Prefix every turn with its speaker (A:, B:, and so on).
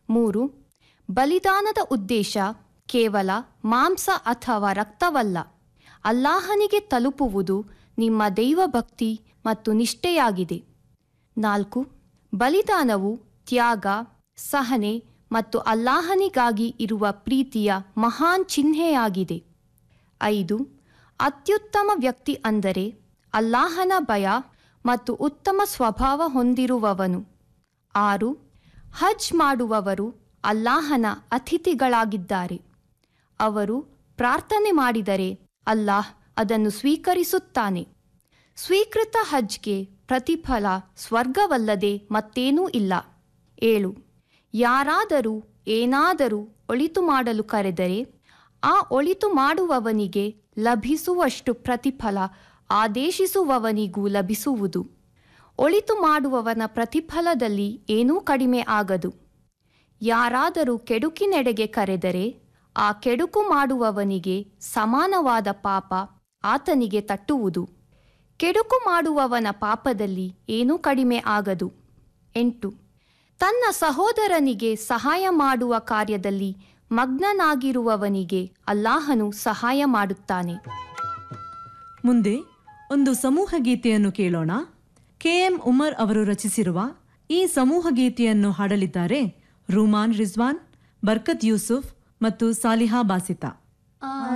A: ಮೂರು ಬಲಿದಾನದ ಉದ್ದೇಶ ಕೇವಲ ಮಾಂಸ ಅಥವಾ ರಕ್ತವಲ್ಲ ಅಲ್ಲಾಹನಿಗೆ ತಲುಪುವುದು ನಿಮ್ಮ ದೈವಭಕ್ತಿ ಮತ್ತು ನಿಷ್ಠೆಯಾಗಿದೆ ನಾಲ್ಕು ಬಲಿದಾನವು ತ್ಯಾಗ ಸಹನೆ ಮತ್ತು ಅಲ್ಲಾಹನಿಗಾಗಿ ಇರುವ ಪ್ರೀತಿಯ ಮಹಾನ್ ಚಿಹ್ನೆಯಾಗಿದೆ ಐದು ಅತ್ಯುತ್ತಮ ವ್ಯಕ್ತಿ ಅಂದರೆ ಅಲ್ಲಾಹನ ಭಯ ಮತ್ತು ಉತ್ತಮ ಸ್ವಭಾವ ಹೊಂದಿರುವವನು ಆರು ಹಜ್ ಮಾಡುವವರು ಅಲ್ಲಾಹನ ಅತಿಥಿಗಳಾಗಿದ್ದಾರೆ ಅವರು ಪ್ರಾರ್ಥನೆ ಮಾಡಿದರೆ ಅಲ್ಲಾಹ್ ಅದನ್ನು ಸ್ವೀಕರಿಸುತ್ತಾನೆ ಸ್ವೀಕೃತ ಹಜ್ಗೆ ಪ್ರತಿಫಲ ಸ್ವರ್ಗವಲ್ಲದೆ ಮತ್ತೇನೂ ಇಲ್ಲ ಏಳು ಯಾರಾದರೂ ಏನಾದರೂ ಒಳಿತು ಮಾಡಲು ಕರೆದರೆ ಆ ಒಳಿತು ಮಾಡುವವನಿಗೆ ಲಭಿಸುವಷ್ಟು ಪ್ರತಿಫಲ ಆದೇಶಿಸುವವನಿಗೂ ಲಭಿಸುವುದು ಒಳಿತು ಮಾಡುವವನ ಪ್ರತಿಫಲದಲ್ಲಿ ಏನೂ ಕಡಿಮೆ ಆಗದು ಯಾರಾದರೂ ಕೆಡುಕಿನೆಡೆಗೆ ಕರೆದರೆ ಆ ಕೆಡುಕು ಮಾಡುವವನಿಗೆ ಸಮಾನವಾದ ಪಾಪ ಆತನಿಗೆ ತಟ್ಟುವುದು ಕೆಡುಕು ಮಾಡುವವನ ಪಾಪದಲ್ಲಿ ಏನೂ ಕಡಿಮೆ ಆಗದು ಎಂಟು ತನ್ನ ಸಹೋದರನಿಗೆ ಸಹಾಯ ಮಾಡುವ ಕಾರ್ಯದಲ್ಲಿ ಮಗ್ನನಾಗಿರುವವನಿಗೆ ಅಲ್ಲಾಹನು ಸಹಾಯ ಮಾಡುತ್ತಾನೆ
B: ಮುಂದೆ ಒಂದು ಸಮೂಹ ಗೀತೆಯನ್ನು ಕೇಳೋಣ ಕೆಎಂ ಉಮರ್ ಅವರು ರಚಿಸಿರುವ ಈ ಸಮೂಹ ಗೀತೆಯನ್ನು ಹಾಡಲಿದ್ದಾರೆ ರೂಮಾನ್ ರಿಜ್ವಾನ್ ಬರ್ಕತ್ ಯೂಸುಫ್ ಮತ್ತು ಸಾಲಿಹಾ ಬಾಸಿತಾ
C: ಆ